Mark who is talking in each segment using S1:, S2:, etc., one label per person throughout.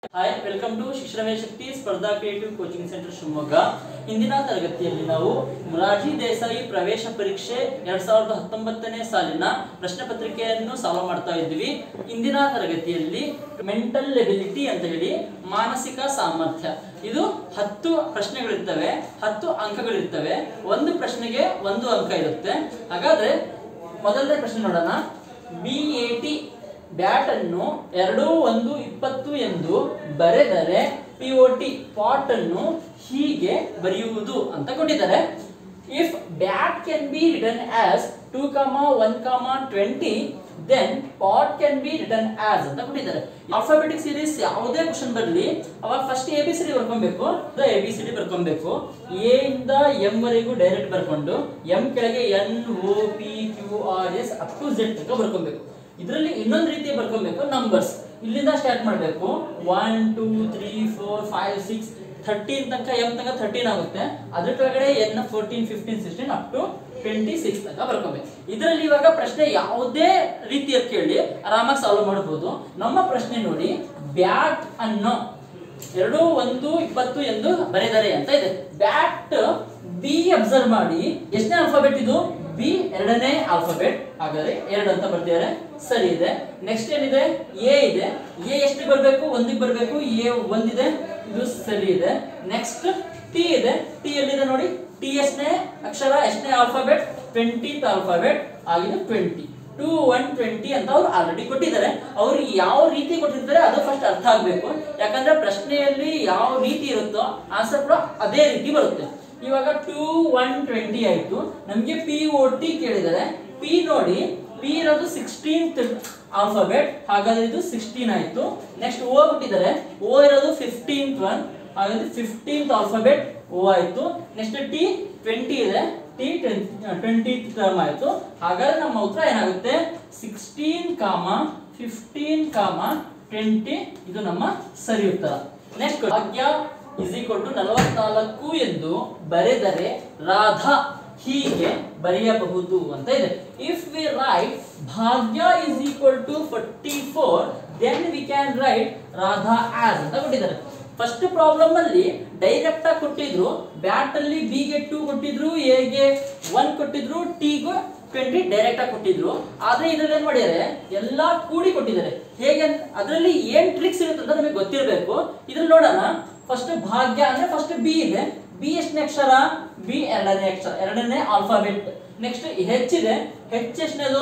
S1: hi welcome to ಶಿಕ್ಷಣ ಶಕ್ತಿ ಸ್ಪರ್ಧಾ creative coaching centre Shivamogga ಇಂದಿನ ತರಗತಿಯಲ್ಲಿ ನಾವು ಮೊರಾರ್ಜಿ ದೇಸಾಯಿ ಪ್ರವೇಶ ಪರೀಕ್ಷೆ ಎರಡ್ ಸಾವಿರದ ಹತ್ತೊಂಬತ್ತನೇ ಸಾಲಿನ ಪ್ರಶ್ನೆ ಪತ್ರಿಕೆಯನ್ನು ಸಾಲ್ವ್ ಮಾಡ್ತಾ ಇದ್ವಿ ಇಂದಿನ ತರಗತಿಯಲ್ಲಿ ಮೆಂಟಲ್ ಎಬಿಲಿಟಿ ಅಂತ ಹೇಳಿ ಮಾನಸಿಕ ಸಾಮರ್ಥ್ಯ ಇದು ಹತ್ತು ಪ್ರಶ್ನೆಗಳಿರ್ತವೆ ಹತ್ತು ಅಂಕಗಳಿರ್ತವೆ ಒಂದು ಪ್ರಶ್ನೆಗೆ ಒಂದು ಅಂಕ ಇರುತ್ತೆ ಹಾಗಾದ್ರೆ ಮೊದಲನೇ ಪ್ರಶ್ನೆ ನೋಡೋಣ ಬಿ ಎ ಟಿ ಬ್ಯಾಟ್ ಅನ್ನು ಎರಡು ಒಂದು ಇಪ್ಪತ್ತು ಎಂದು ಬರೆದರೆ ಪಿ ಒ ಟಿ ಪಾಟ್ ಅನ್ನು ಹೀಗೆ ಬರೆಯುವುದು ಅಂತ ಕೊಟ್ಟಿದ್ದಾರೆ if bat can be return as two comma one comma twenty then pot can be return as ಅಂತ ಕೊಟ್ಟಿದ್ದಾರೆ ಆಲ್ಫಾಬೆಟಿಕ್ ಸೀರೀಸ್ ಯಾವುದೇ ಕ್ವಶನ್ ಬರಲಿ ಅವಾಗ first A B C D ಬರ್ಕೊಬೇಕು ಎ ಬಿ ಸಿ ಡಿ ಬರ್ಕೊಬೇಕು ಎ ಇಂದ ಎಂ ವರೆಗೂ direct ಬರ್ಕೊಂಡು ಎಂ ಕೆಳಗೆ N O P Q R S up to Z ತನಕ ಬರ್ಕೊಬೇಕು ಇದರಲ್ಲಿ ಇನ್ನೊಂದು ರೀತಿ ಬರ್ಕೊಬೇಕು ನಂಬರ್ಸ್ ಇಲ್ಲಿಂದ ಸ್ಟಾರ್ಟ್ ಮಾಡಬೇಕು one two three four five six thirteen ತನಕ ಎಂ ತನಕ ಥರ್ಟೀನ್ ಆಗುತ್ತೆ ಅದ್ರ ಕೆಳಗಡೆ N fourteen fifteen sixteen up to twenty six ತನಕ ಬರ್ಕೋಬೇಕು ಇದರಲ್ಲಿ ಇವಾಗ ಪ್ರಶ್ನೆ ಯಾವುದೇ ರೀತಿಯ ಕೇಳಿ ಆರಾಮಾಗಿ ಸಾಲ್ವ್ ಮಾಡಬಹುದು ನಮ್ಮ ಪ್ರಶ್ನೆ ನೋಡಿ ಬ್ಯಾಟ್ ಅನ್ನೋ ಎರಡು ಒಂದು ಇಪ್ಪತ್ತು ಎಂದು ಬರೆದರೆ ಅಂತ ಇದೆ ಬ್ಯಾಟ್ ಬಿ ಅಬ್ಸರ್ವ್ ಮಾಡಿ ಎಷ್ಟನೇ ಆಲ್ಫಾಬೆಟ್ ಇದು ಬಿ ಎರಡನೇ ಆಲ್ಫಾಬೆಟ್ ಹಾಗಾದ್ರೆ ಎರಡು ಅಂತ ಬರ್ತಿದ್ದಾರೆ ಸರಿ ಇದೆ ನೆಕ್ಸ್ಟ್ ಏನಿದೆ ಎ ಇದೆ ಎ ಎಷ್ಟಿಗೆ ಬರಬೇಕು ಒಂದಿಗೆ ಬರಬೇಕು ಎ ಒಂದಿದೆ ಇದು ಸರಿ ಇದೆ ನೆಕ್ಸ್ಟ್ ಟಿ ಇದೆ ಟಿ ಎಲ್ಲಿದೆ ನೋಡಿ ಟಿ ಎಷ್ಟನೇ ಅಕ್ಷರ ಎಷ್ಟನೇ ಆಲ್ಫಾಬೆಟ್ ಟ್ವೆಂಟಿತ್ ಆಲ್ಫಾಬೆಟ್ ಆಗಿದೆ ಟ್ವೆಂಟಿ ಟೂ ಒನ್ ಟ್ವೆಂಟಿ ಅಂತ ಅವ್ರು ಆಲ್ರೆಡಿ ಕೊಟ್ಟಿದ್ದಾರೆ ಅವ್ರು ಯಾವ ರೀತಿ ಕೊಟ್ಟಿರ್ತಾರೆ ಅದು ಫಸ್ಟ್ ಅರ್ಥ ಆಗ್ಬೇಕು ಯಾಕಂದ್ರೆ ಪ್ರಶ್ನೆಯಲ್ಲಿ ಯಾವ ರೀತಿ ಇರುತ್ತೋ ಆನ್ಸರ್ ಕೂಡ ಅದೇ ರೀತಿ ಬರುತ್ತೆ ಇವಾಗ ಟೂ ಒನ್ ಟ್ವೆಂಟಿ ಆಯ್ತು ನಮ್ಗೆ ಪಿ ಒ ಟಿ ಕೇಳಿದ್ದಾರೆ ಪಿ ನೋಡಿ ಪಿ ಇರೋದು ಸಿಕ್ಸ್ಟೀನ್ತ್ ಆಲ್ಫಾಬೆಟ್ ಹಾಗಾದ್ರೆ ಇದು ಸಿಕ್ಸ್ಟೀನ್ ಆಯ್ತು ನೆಕ್ಸ್ಟ್ ಓ ಕೊಟ್ಟಿದ್ದಾರೆ ಓ ಇರೋದು ಫಿಫ್ಟೀನ್ತ್ ಒನ್ ಹಾಗಾದ್ರೆ ಫಿಫ್ಟೀನ್ತ್ ಆಲ್ಫಾಬೆಟ್ ಓ ಆಯ್ತು ನೆಕ್ಸ್ಟ್ ಟಿ ಟ್ವೆಂಟಿ ಇದೆ ಟಿ ಟ್ವೆಂಟಿ ಟರ್ಮ್ ಆಯ್ತು ಹಾಗಾದ್ರೆ ನಮ್ಮ ಉತ್ತರ ಏನಾಗುತ್ತೆ ಸಿಕ್ಸ್ಟೀನ್ ಕಾಮ ಫಿಫ್ಟೀನ್ ಕಾಮ ಟ್ವೆಂಟಿ ಇದು ನಮ್ಮ ಸರಿ ಉತ್ತರ ನೆಕ್ಸ್ಟ್ ಭಾಗ್ಯ ಇಸ್ ಈಕ್ವಲ್ ಟು ನಲವತ್ನಾಲ್ಕು ಎಂದು ಬರೆದರೆ ರಾಧಾ ಹೀಗೆ ಬರೆಯಬಹುದು ಅಂತ ಇದೆ if we write Bhagya is equal to forty four then we can write Radha as ಅಂತ ಕೊಟ್ಟಿದ್ದಾರೆ ಫಸ್ಟ್ ಪ್ರಾಬ್ಲಮ್ ಅಲ್ಲಿ ಡೈರೆಕ್ಟ್ ಆಗಿ ಕೊಟ್ಟಿದ್ರು ಬ್ಯಾಟ್ ಅಲ್ಲಿ ಬಿ ಗೆ ಟೂ ಕೊಟ್ಟಿದ್ರು ಎ ಗೆ ಒನ್ ಕೊಟ್ಟಿದ್ರು ಟಿ ಗೆ ಟ್ವೆಂಟಿ ಡೈರೆಕ್ಟ್ ಆಗಿ ಕೊಟ್ಟಿದ್ರು ಆದ್ರೆ ಇದ್ರಲ್ಲಿ ಏನ್ ಮಾಡಿದ್ದಾರೆ ಎಲ್ಲಾ ಕೂಡಿ ಕೊಟ್ಟಿದ್ದಾರೆ ಹೇಗೆ ಅದರಲ್ಲಿ ಏನ್ ಟ್ರಿಕ್ಸ್ ಇರುತ್ತೆ ಅಂತ ನಮಗೆ ಗೊತ್ತಿರಬೇಕು ಇದ್ರಲ್ಲಿ ನೋಡೋಣ ಫಸ್ಟ್ ಭಾಗ್ಯ ಅಂದ್ರೆ ಫಸ್ಟ್ ಬಿ ಇದೆ ಬಿ ಎಷ್ಟನೇ ಅಕ್ಷರ ಬಿ ಎರಡನೇ ಅಕ್ಷರ ಎರಡನೇ ಆಲ್ಫಾಬೆಟ್ ನೆಕ್ಸ್ಟ್ ಹೆಚ್ ಇದೆ ಹೆಚ್ ಎಷ್ಟನೇದು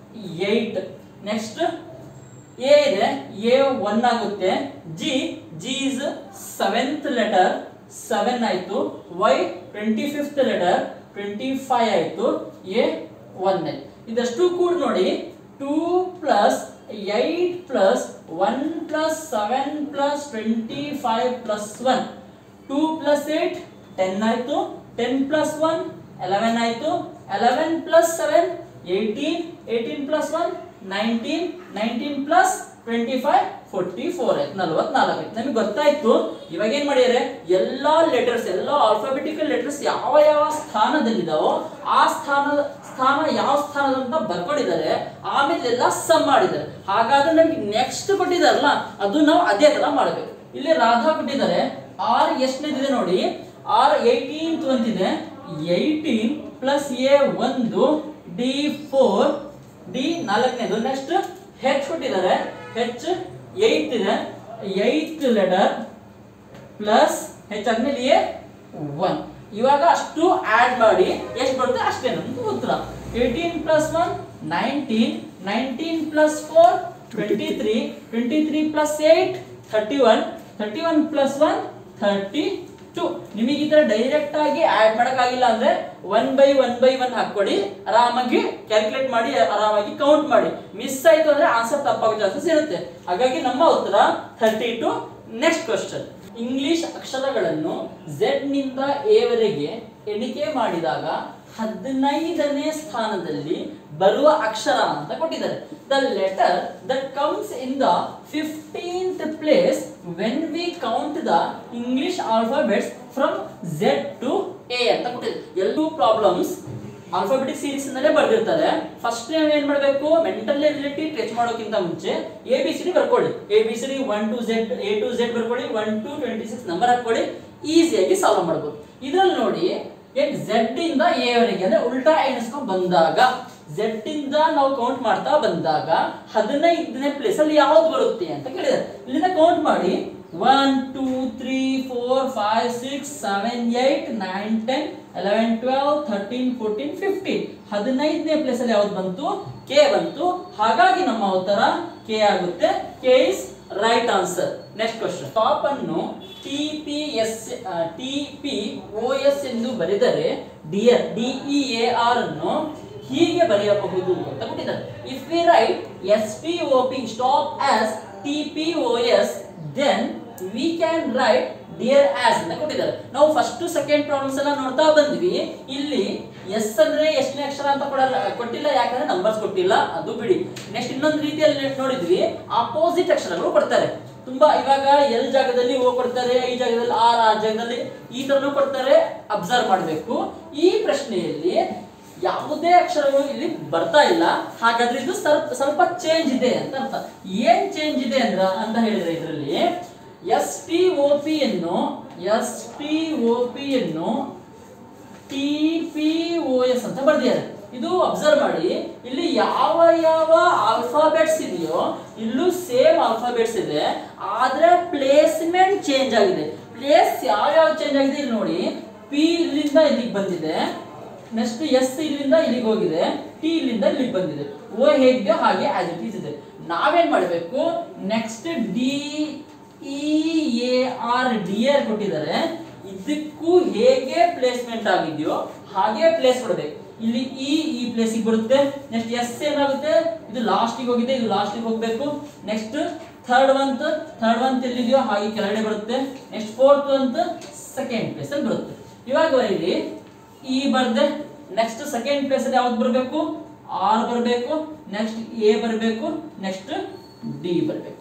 S1: ಏಟ್ ನೆಕ್ಸ್ಟ್ ಎ ಇದೆ ಎ ಒನ್ ಆಗುತ್ತೆ G G is seventh letter seven ಆಯ್ತು Y twenty fifth letter twenty five ಆಯ್ತು ಎ ಒನ್ ಇದಷ್ಟು ಕೂಡ ನೋಡಿ two plus eight plus one plus seven plus twenty five plus one two plus eight ten ಆಯ್ತು ten plus one eleven ಆಯ್ತು eleven plus seven eighteen eighteen plus one nineteen nineteen plus twenty five forty four ಆಯ್ತು ನಲವತ್ನಾಲ್ಕು ಆಯ್ತು ನಮಗೆ ಗೊತ್ತಾಯ್ತು ಇವಾಗ ಏನ್ ಮಾಡಿದ್ದಾರೆ ಎಲ್ಲಾ ಲೆಟರ್ಸ್ ಎಲ್ಲಾ ಆಲ್ಫಾಬೆಟಿಕಲ್ ಲೆಟರ್ಸ್ ಯಾವ ಯಾವ ಸ್ಥಾನದಲ್ಲಿದಾವೋ ಆ ಸ್ಥಾನದ ಸ್ಥಾನ ಯಾವ ಸ್ಥಾನದಂತ ಬರ್ಕೊಂಡಿದ್ದಾರೆ ಆಮೇಲೆ ಎಲ್ಲ ಸಮ್ ಮಾಡಿದ್ದಾರೆ ಹಾಗಾದ್ರೆ ನಮ್ಗೆ ನೆಕ್ಸ್ಟ್ ಕೊಟ್ಟಿದಾರಲ್ಲ ಅದು ನಾವು ಅದೇ ತರ ಮಾಡಬೇಕು ಇಲ್ಲಿ ರಾಧಾ ಕೊಟ್ಟಿದ್ದಾರೆ ಆರ್ ಎಷ್ಟನೇದಿದೆ ನೋಡಿ ಆರ್ ಏಯ್ಟೀನ್ತ್ ಅಂತಿದೆ ಏಯ್ಟೀನ್ ಪ್ಲಸ್ ಎ ಒಂದು ಡಿ ಫೋರ್ ಡಿ ನಾಲ್ಕನೇದು ನೆಕ್ಸ್ಟ್ ಹೆಚ್ ಕೊಟ್ಟಿದ್ದಾರೆ ಹೆಚ್ ಏಯ್ತ್ ಇದೆ ಏಯ್ತ್ ಲೆಟರ್ ಪ್ಲಸ್ ಹೆಚ್ ಆದ್ಮೇಲೆ ಎ ಒನ್ ಇವಾಗ ಅಷ್ಟು ಆಡ್ ಮಾಡಿ ಎಷ್ಟು ಬರುತ್ತೆ ಅಷ್ಟೇ ನಮ್ದು ಉತ್ತರ eighteen plus one nineteen nineteen plus four twenty three twenty three plus eight thirty one thirty one plus one thirty two ನಿಮಗೆ ಈ ತರ ಡೈರೆಕ್ಟ್ ಆಗಿ ಆಡ್ ಮಾಡಕ್ಕಾಗಿಲ್ಲ ಅಂದ್ರೆ one by one by one ಹಾಕೊಳ್ಳಿ ಆರಾಮಾಗಿ ಕ್ಯಾಲ್ಕುಲೇಟ್ ಮಾಡಿ ಆರಾಮಾಗಿ ಕೌಂಟ್ ಮಾಡಿ ಮಿಸ್ ಆಯ್ತು ಅಂದ್ರೆ ಆನ್ಸರ್ ತಪ್ಪಾಗೋ ಚಾನ್ಸಸ್ ಇರುತ್ತೆ ಹಾಗಾಗಿ ನಮ್ಮ ಉತ್ತರ thirty two next question English ಅಕ್ಷರಗಳನ್ನು ಝೆಡ್ ನಿಂದ ಎ ವರೆಗೆ ಎಣಿಕೆ ಮಾಡಿದಾಗ ಹದಿನೈದನೇ ಸ್ಥಾನದಲ್ಲಿ ಬರುವ ಅಕ್ಷರ ಅಂತ ಕೊಟ್ಟಿದ್ದಾರೆ the letter that comes in the fifteenth place when we count the English alphabets from Z to A ಅಂತ ಕೊಟ್ಟಿದ್ದಾರೆ ಎಲ್ಲೂ ಪ್ರಾಬ್ಲಮ್ಸ್ ಆಲ್ಫಾಬೆಟಿಕ್ ಸೀರೀಸ್ ನಲ್ಲೇ ಬರ್ದಿರ್ತಾರೆ ಫಸ್ಟ್ ನೀವು ಏನ್ ಮಾಡಬೇಕು ಮೆಂಟಲ್ ಎಬಿಲಿಟಿ ಟೆಸ್ಟ್ ಮಾಡೋಕ್ಕಿಂತ ಮುಂಚೆ ಎ ಬಿ ಸಿ ಡಿ ಬರ್ಕೊಳ್ಳಿ A B C D one two Z A to Z ಬರ್ಕೊಳ್ಳಿ one two twenty six number ಹಾಕೊಳ್ಳಿ ಈಸಿಯಾಗಿ ಸಾಲ್ವ್ ಮಾಡ್ಬೋದು ಇದ್ರಲ್ಲಿ ನೋಡಿ ಏನ್ ಝೆಡ್ ಇಂದ ಎ ವರೆಗೆ ಅಂದ್ರೆ ಉಲ್ಟಾ ಎಣಿಸ್ಕೊಂಡ್ ಬಂದಾಗ ಝೆಡ್ ಇಂದ ನಾವು ಕೌಂಟ್ ಮಾಡ್ತಾ ಬಂದಾಗ ಹದಿನೈದನೇ ಪ್ಲೇಸ್ ಅಲ್ಲಿ ಯಾವ್ದು ಬರುತ್ತೆ ಅಂತ ಕೇಳಿದ್ದಾರೆ ಇಲ್ಲಿಂದ ಕೌಂಟ್ ಮಾಡಿ one two three four five six seven eight nine ten eleven twelve thirteen fourteen fifteen ಹದಿನೈದನೇ ಪ್ಲೇಸ್ ಅಲ್ಲಿ ಯಾವ್ದು ಬಂತು ಕೆ ಬಂತು ಹಾಗಾಗಿ ನಮ್ಮ ಉತ್ತರ ಕೆ ಆಗುತ್ತೆ K is right answer next question top ಅನ್ನು T P S T P O S ಎಂದು ಬರೆದರೆ ಡಿಯರ್ ಡಿಇ ಎ ಆರ್ ಅನ್ನು ಹೀಗೆ ಬರೆಯಬಹುದು ಅಂತ ಕೊಟ್ಟಿದ್ದಾರೆ if we write S P O P stop as T P O S then we can write dear as ಅಂತ ಕೊಟ್ಟಿದ್ದಾರೆ ನಾವು ಫಸ್ಟ್ ಸೆಕೆಂಡ್ ಪ್ರಾಬ್ಲಮ್ಸ್ ಎಲ್ಲ ನೋಡ್ತಾ ಬಂದ್ವಿ ಇಲ್ಲಿ ಎಸ್ ಅಂದ್ರೆ ಎಷ್ಟನೇ ಅಕ್ಷರ ಅಂತ ಕೊಡಲ್ಲ ಕೊಟ್ಟಿಲ್ಲ ಯಾಕಂದ್ರೆ ನಂಬರ್ಸ್ ಕೊಟ್ಟಿಲ್ಲ ಅದು ಬಿಡಿ ನೆಕ್ಸ್ಟ್ ಇನ್ನೊಂದು ರೀತಿಯಲ್ಲಿ ನೋಡಿದ್ವಿ ಅಪೋಸಿಟ್ ಅಕ್ಷರಗಳು ಕೊಡ್ತಾರೆ ತುಂಬಾ ಇವಾಗ ಎಲ್ ಜಾಗದಲ್ಲಿ ಓ ಕೊಡ್ತಾರೆ ಈ ಜಾಗದಲ್ಲಿ ಆರ್ ಆ ಜಾಗದಲ್ಲಿ ಈ ತರನು ಕೊಡ್ತಾರೆ ಅಬ್ಸರ್ವ್ ಮಾಡಬೇಕು ಈ ಪ್ರಶ್ನೆಯಲ್ಲಿ ಯಾವುದೇ ಅಕ್ಷರಗಳು ಇಲ್ಲಿ ಬರ್ತಾ ಇಲ್ಲ ಹಾಗಾದ್ರೆ ಇದು ಸ್ವಲ್ಪ ಸ್ವಲ್ಪ ಚೇಂಜ್ ಇದೆ ಅಂತ ಅರ್ಥ ಏನ್ ಚೇಂಜ್ ಇದೆ ಅಂದ್ರ ಅಂತ ಹೇಳಿದ್ರೆ ಇದರಲ್ಲಿ ಎಸ್ ಟಿ ಒ ಪಿ ಯನ್ನು ಎಸ್ ಟಿ ಒ ಪಿ ಯನ್ನು ಟಿ ಪಿ ಓ ಎಸ್ ಅಂತ ಬರ್ದಿದ್ದಾರೆ ಇದು ಅಬ್ಸರ್ವ್ ಮಾಡಿ ಇಲ್ಲಿ ಯಾವ ಯಾವ ಆಲ್ಫಾಬೆಟ್ಸ್ ಇದೆಯೋ ಇಲ್ಲೂ ಸೇಮ್ ಆಲ್ಫಾಬೆಟ್ಸ್ ಇದೆ ಆದ್ರೆ ಪ್ಲೇಸ್ಮೆಂಟ್ ಚೇಂಜ್ ಆಗಿದೆ ಪ್ಲೇಸ್ ಯಾವ ಯಾವ ಚೇಂಜ್ ಆಗಿದೆ ಇಲ್ಲಿ ನೋಡಿ ಪಿ ಇಲ್ಲಿಂದ ಇಲ್ಲಿಗೆ ಬಂದಿದೆ ನೆಕ್ಸ್ಟ್ ಎಸ್ ಇಲ್ಲಿಂದ ಇಲ್ಲಿಗೆ ಹೋಗಿದೆ ಟಿ ಇಲ್ಲಿಂದ ಇಲ್ಲಿಗೆ ಬಂದಿದೆ ಓ ಹೇಗಿದೆಯೋ ಹಾಗೆ ಆಸ್ ಇಟ್ ಈಸ್ ಇದೆ ನಾವೇನ್ ಮಾಡಬೇಕು next D E A R D R ಕೊಟ್ಟಿದ್ದಾರೆ ಇದಕ್ಕೂ ಹೇಗೆ ಪ್ಲೇಸ್ಮೆಂಟ್ ಆಗಿದೆಯೋ ಹಾಗೆ ಪ್ಲೇಸ್ ಕೊಡಬೇಕು ಇಲ್ಲಿ ಇ ಈ ಪ್ಲೇಸಿಗೆ ಬರುತ್ತೆ ನೆಕ್ಸ್ಟ್ ಎಸ್ ಏನಾಗುತ್ತೆ ಇದು ಲಾಸ್ಟಿಗೆ ಹೋಗಿದೆ ಇದು ಲಾಸ್ಟಿಗೆ ಹೋಗ್ಬೇಕು next third one third one ಎಲ್ಲಿದೆಯೋ ಹಾಗೆ ಕೆಳಗಡೆ ಬರುತ್ತೆ next fourth one second place ಅಲ್ಲಿ ಬರುತ್ತೆ ಇವಾಗ ಇಲ್ಲಿ ಇ ಬರ್ದೆ ನೆಕ್ಸ್ಟ್ ಸೆಕೆಂಡ್ ಪ್ಲೇಸ್ ಅಲ್ಲಿ ಯಾವ್ದು ಬರಬೇಕು ಆರ್ ಬರಬೇಕು ನೆಕ್ಸ್ಟ್ ಎ ಬರಬೇಕು ನೆಕ್ಸ್ಟ್ ಡಿ ಬರಬೇಕು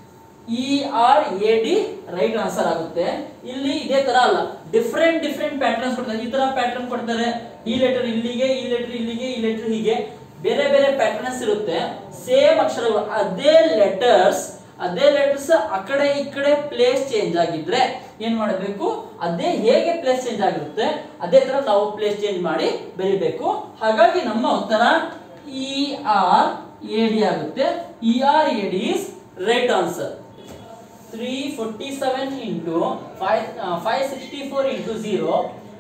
S1: E R A D right answer ಆಗುತ್ತೆ ಇಲ್ಲಿ ಇದೇ ತರ ಅಲ್ಲ ಡಿಫ್ರೆಂಟ್ ಡಿಫ್ರೆಂಟ್ ಪ್ಯಾಟರ್ನ್ಸ್ ಕೊಡ್ತಾರೆ ಈ ತರ ಪ್ಯಾಟರ್ನ್ ಕೊಡ್ತಾರೆ ಈ ಲೆಟರ್ ಇಲ್ಲಿಗೆ ಈ ಲೆಟರ್ ಇಲ್ಲಿಗೆ ಈ ಲೆಟರ್ ಹೀಗೆ ಬೇರೆ ಬೇರೆ ಪ್ಯಾಟರ್ನ್ಸ್ ಇರುತ್ತೆ ಸೇಮ್ ಅಕ್ಷರಗಳು ಅದೇ ಲೆಟರ್ಸ್ ಅದೇ ಲೆಟರ್ಸ್ ಆ ಕಡೆ ಈ ಕಡೆ ಪ್ಲೇಸ್ ಚೇಂಜ್ ಆಗಿದ್ರೆ ಏನ್ ಮಾಡಬೇಕು ಅದೇ ಹೇಗೆ ಪ್ಲೇಸ್ ಚೇಂಜ್ ಆಗಿರುತ್ತೆ ಅದೇ ತರ ನಾವು ಪ್ಲೇಸ್ ಚೇಂಜ್ ಮಾಡಿ ಬರಿಬೇಕು ಹಾಗಾಗಿ ನಮ್ಮ ಉತ್ತರ ಇ ಆರ್ ಎ ಡಿ ಆಗುತ್ತೆ E R A D is right answer three forty seven into five five sixty four into zero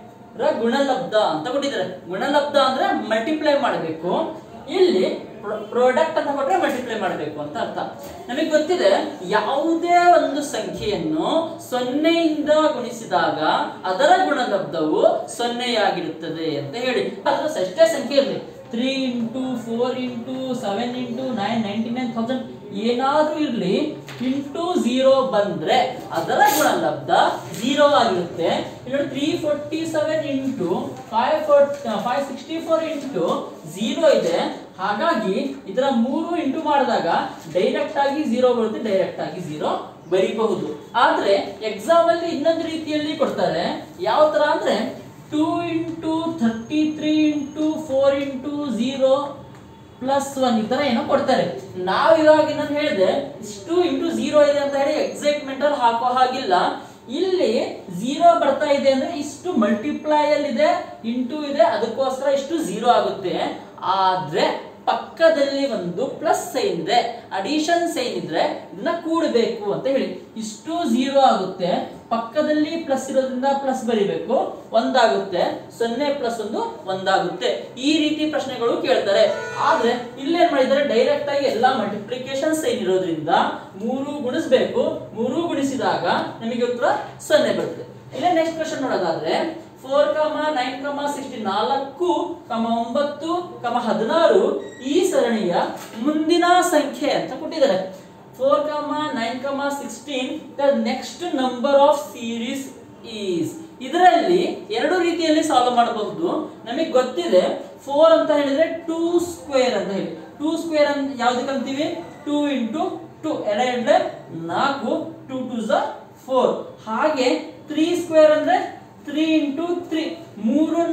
S1: ರ ಗುಣಲಬ್ಧ ಅಂತ ಕೊಟ್ಟಿದ್ದಾರೆ ಗುಣಲಬ್ಧ ಅಂದ್ರೆ ಮಲ್ಟಿಪ್ಲೈ ಮಾಡಬೇಕು ಇಲ್ಲಿ ಪ್ರಾಡಕ್ಟ್ ಅಂತ ಕೊಟ್ರೆ ಮಲ್ಟಿಪ್ಲೈ ಮಾಡಬೇಕು ಅಂತ ಅರ್ಥ ನಮಗೆ ಗೊತ್ತಿದೆ ಯಾವುದೇ ಒಂದು ಸಂಖ್ಯೆಯನ್ನು ಸೊನ್ನೆಯಿಂದ ಗುಣಿಸಿದಾಗ ಅದರ ಗುಣಲಬ್ಧವು ಸೊನ್ನೆಯಾಗಿರುತ್ತದೆ ಅಂತ ಹೇಳಿ ಅದರ ಎಷ್ಟೇ ಸಂಖ್ಯೆ ಇರಲಿ three into four into seven into nine ninety nine thousand ಏನಾದ್ರೂ ಇರ್ಲಿ ಇಂಟು ಝೀರೋ ಬಂದ್ರೆ ಅದರ ಗುಣಲಬ್ಧ ಝೀರೋ ಆಗಿರುತ್ತೆ ಇಲ್ಲಿ three forty seven into five four five sixty four into zero ಇದೆ ಹಾಗಾಗಿ ಇದರ ಮೂರು ಇಂಟು ಮಾಡಿದಾಗ ಡೈರೆಕ್ಟ್ ಆಗಿ ಝೀರೋ ಬರುತ್ತೆ ಡೈರೆಕ್ಟ್ ಆಗಿ ಝೀರೋ ಬರೀಬಹುದು ಆದ್ರೆ ಎಕ್ಸಾಮ್ ಅಲ್ಲಿ ಇನ್ನೊಂದು ರೀತಿಯಲ್ಲಿ ಕೊಡ್ತಾರೆ ಯಾವ ತರ ಅಂದ್ರೆ two into thirty three into four into zero plus one ಈ ತರ ಏನೋ ಕೊಡ್ತಾರೆ ನಾವು ಇವಾಗ ಇನ್ನೊಂದು ಹೇಳಿದೆ ಇಷ್ಟು ಇಂಟು ಝೀರೋ ಇದೆ ಅಂತ ಹೇಳಿ ಎಕ್ಸೈಟ್ಮೆಂಟ್ ಅಲ್ಲಿ ಹಾಕೋ ಹಾಗಿಲ್ಲ ಇಲ್ಲಿ ಝೀರೋ ಬರ್ತಾ ಇದೆ ಅಂದ್ರೆ ಇಷ್ಟು ಮಲ್ಟಿಪ್ಲೈ ಅಲ್ಲಿ ಇದೆ ಇಂಟು ಇದೆ ಅದಕ್ಕೋಸ್ಕರ ಇಷ್ಟು ಝೀರೋ ಆಗುತ್ತೆ ಆದ್ರೆ ಪಕ್ಕದಲ್ಲಿ ಒಂದು ಪ್ಲಸ್ ಸೈನ್ ಇದೆ ಅಡಿಷನ್ ಸೈನ್ ಇದ್ರೆ ಇದನ್ನ ಕೂಡಬೇಕು ಅಂತ ಹೇಳಿ ಇಷ್ಟು ಝೀರೋ ಆಗುತ್ತೆ ಪಕ್ಕದಲ್ಲಿ ಪ್ಲಸ್ ಇರೋದ್ರಿಂದ ಪ್ಲಸ್ ಬರಿಬೇಕು ಒಂದಾಗುತ್ತೆ ಸೊನ್ನೆ ಪ್ಲಸ್ ಒಂದು ಒಂದಾಗುತ್ತೆ ಈ ರೀತಿ ಪ್ರಶ್ನೆಗಳು ಕೇಳ್ತಾರೆ ಆದ್ರೆ ಇಲ್ಲೇನ್ ಮಾಡಿದ್ದಾರೆ ಡೈರೆಕ್ಟ್ ಆಗಿ ಎಲ್ಲಾ ಮಲ್ಟಿಪ್ಲಿಕೇಶನ್ ಸೈನ್ ಇರೋದ್ರಿಂದ ಮೂರು ಗುಣಿಸ್ಬೇಕು ಮೂರು ಗುಣಿಸಿದಾಗ ನಮಗೆ ಉತ್ತರ ಸೊನ್ನೆ ಬರುತ್ತೆ ಇಲ್ಲೇ ನೆಕ್ಸ್ಟ್ ಕ್ವಶನ್ ನೋಡೋದಾದ್ರೆ four comma nine comma sixteen ನಾಲ್ಕು ಕಮ ಒಂಬತ್ತು ಕಮ ಹದಿನಾರು ಈ ಸರಣಿಯ ಮುಂದಿನ ಸಂಖ್ಯೆ ಅಂತ ಕೊಟ್ಟಿದ್ದಾರೆ four comma nine comma sixteen the next number of series is ಇದರಲ್ಲಿ ಎರಡು ರೀತಿಯಲ್ಲಿ ಸಾಲ್ವ್ ಮಾಡಬಹುದು ನಮಗೆ ಗೊತ್ತಿದೆ ಫೋರ್ ಅಂತ ಹೇಳಿದ್ರೆ ಟೂ ಸ್ಕ್ವೇರ್ ಅಂತ ಹೇಳಿ ಟೂ ಸ್ಕ್ವೇರ್ ಅಂತ ಯಾವ್ದಕ್ಕೆ ಅಂತೀವಿ ಟೂ ಇಂಟು ಟೂ ಎರಡೆ ನಾಲ್ಕು ಟೂ ಟೂ ಝ ಫೋರ್ ಹಾಗೆ ತ್ರೀ ಸ್ಕ್ವೇರ್ ಅಂದ್ರೆ ತ್ರೀ ಇಂಟು ತ್ರೀ ಮೂರು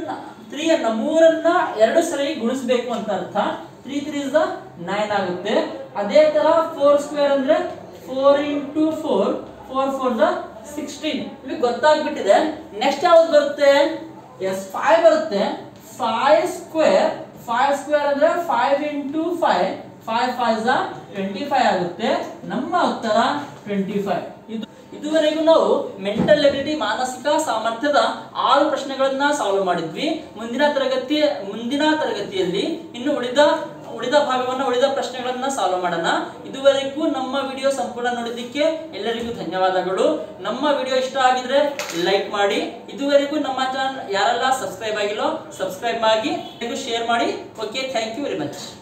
S1: ತ್ರೀ ಅನ್ನ ಮೂರನ್ನ ಎರಡು ಸರಿ ಗುಣಿಸ್ಬೇಕು ಅಂತ ಅರ್ಥ three three is the nine ಆಗುತ್ತೆ ಅದೇ ತರ ಫೋರ್ ಸ್ಕ್ವೇರ್ ಅಂದ್ರೆ four into four four four the sixteen ನಿಮಗೆ ಗೊತ್ತಾಗ್ಬಿಟ್ಟಿದೆ ನೆಕ್ಸ್ಟ್ ಯಾವ್ದು ಬರುತ್ತೆ ಎಸ್ ಫೈವ್ ಬರುತ್ತೆ ಫೈವ್ ಸ್ಕ್ವೇರ್ ಫೈವ್ ಸ್ಕ್ವೇರ್ ಅಂದ್ರೆ five into five five five twenty five ಆಗುತ್ತೆ ನಮ್ಮ ಉತ್ತರ ಟ್ವೆಂಟಿ ಫೈವ್ ಇದು ಇದುವರೆಗೂ ನಾವು ಮೆಂಟಲ್ ಎಬಿಲಿಟಿ ಮಾನಸಿಕ ಸಾಮರ್ಥ್ಯದ ಆರು ಪ್ರಶ್ನೆಗಳನ್ನ ಸಾಲ್ವ್ ಮಾಡಿದ್ವಿ ಮುಂದಿನ ತರಗತಿ ಮುಂದಿನ ತರಗತಿಯಲ್ಲಿ ಇನ್ನು ಉಳಿದ ಉಳಿದ ಭಾಗವನ್ನ ಉಳಿದ ಪ್ರಶ್ನೆಗಳನ್ನ ಸಾಲ್ವ್ ಮಾಡೋಣ ಇದುವರೆಗೂ ನಮ್ಮ ವಿಡಿಯೋ ಸಂಪೂರ್ಣ ನೋಡಿದ್ದಕ್ಕೆ ಎಲ್ಲರಿಗೂ ಧನ್ಯವಾದಗಳು ನಮ್ಮ ವಿಡಿಯೋ ಇಷ್ಟ ಆಗಿದ್ರೆ ಲೈಕ್ ಮಾಡಿ ಇದುವರೆಗೂ ನಮ್ಮ ಚಾನಲ್ ಯಾರೆಲ್ಲ ಸಬ್ಸ್ಕ್ರೈಬ್ ಆಗಿಲ್ಲೋ ಸಬ್ಸ್ಕ್ರೈಬ್ ಆಗಿ ಶೇರ್ ಮಾಡಿ okay thank you very much